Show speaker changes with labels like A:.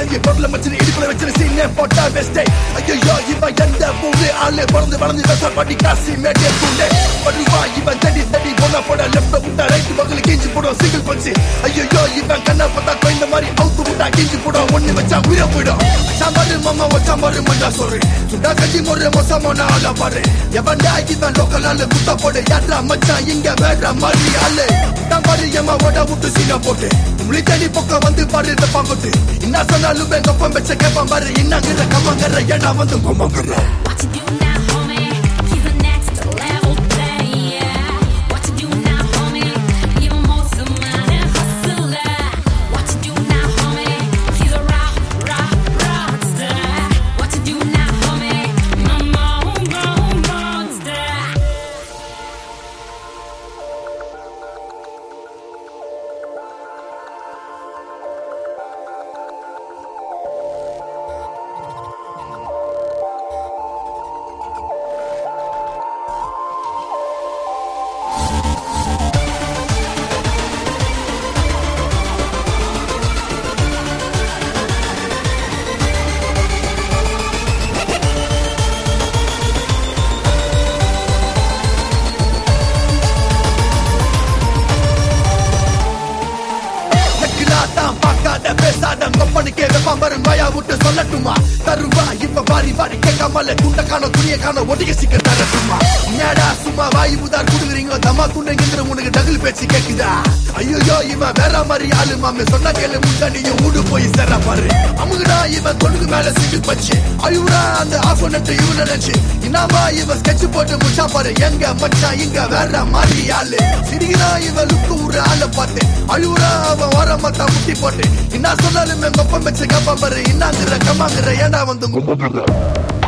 A: சரி பொருளை மச்சின இடுப்புல வச்சிரு சீனே போட்டா வெஸ்டே ஐயோ இவன் எந்த ஊரு ஆளு பிறந்து வளர்ந்து வெச படி காசி மேட்டே கூண்டே படுவா இவன் தடி தடி போன போட லெஃப்ட் விட்டா ரைட் பக்கத்துல கிஞ்சி போடும் சிங்கிள் பஞ்சு ஐயோ இவன் கண்ணை பார்த்தா கொய்ந்த மாதிரி அவுத்து விட்டா கிஞ்சி போடும் ஒண்ணு வச்சா உயிர போயிடும் சாம்பாரு மாமா வச்சாம்பாரு மண்டா சொல்று சுடா கஞ்சி முறை மோசமான ஆளா பாரு எவன்டா இவன் லோக்கல் ஆளு குத்த போடு யாரா மச்சான் இங்க வேற மாதிரி ஆளு தான் பாரு எம்மா ஓட விட்டு சீனா போட்டு உங்களை தேடி பக்கம் வந்து பாரு தப்பா போட்டு என்ன சொன்னாலும் எங்க அப்பம் வச்ச கேப்பான் பாரு என்னங்கிற கம்மங்கிற ஏன்னா வந்து கொம்மங்கிற
B: What you do now, homie? He's the next level player. What you do now, homie? Even more somebody hustler. What you do now, homie? He's a rock, rock, rockstar. What you do now, homie? My mom, mom, monster.
A: நக்கிலாதான் பார்க்காத பேசாத கொப்பனுக்கே வெப்பாம்பரன் வாயா விட்டு சொல்லட்டுமா தருவா இப்ப வாரி வாரி கேட்காமல துண்ட காண துணிய காண ஒட்டிக்க சிக்க தரட்டுமா என்னடா சும்மா வாய் உதார் குடுக்குறீங்க தம்மா துண்டுங்கிற உனக்கு டகுல் பேச்சு கேக்குதா ஐயோ இவன் வேற மாதிரி ஆளு மாமே சொன்ன கேளு முண்டா நீங்க ஊடு போய் சேர பாரு அமுகுடா இவன் தொடுக்கு மேல சிட்டு பச்சு அழுவுடா அந்த ஆஃப் நட்டு இவன் நினைச்சு என்னவா இவன் ஸ்கெட்ச் போட்டு முச்சா பாரு எங்க மச்சான் இங்க வேற மாதிரி ஆளு சிரிக்கிறா இவன் லுக்கு ஒரு ஆளை பார்த்து அழுவுறா அவன் ஓரமா தான் முட்டி போட்டு என்ன சொன்னாலும் எங்க ஒப்பம் வச்சு கேப்பா பாரு இன்னாங்கிற கம்மாங்கிற ஏண்டா வந்து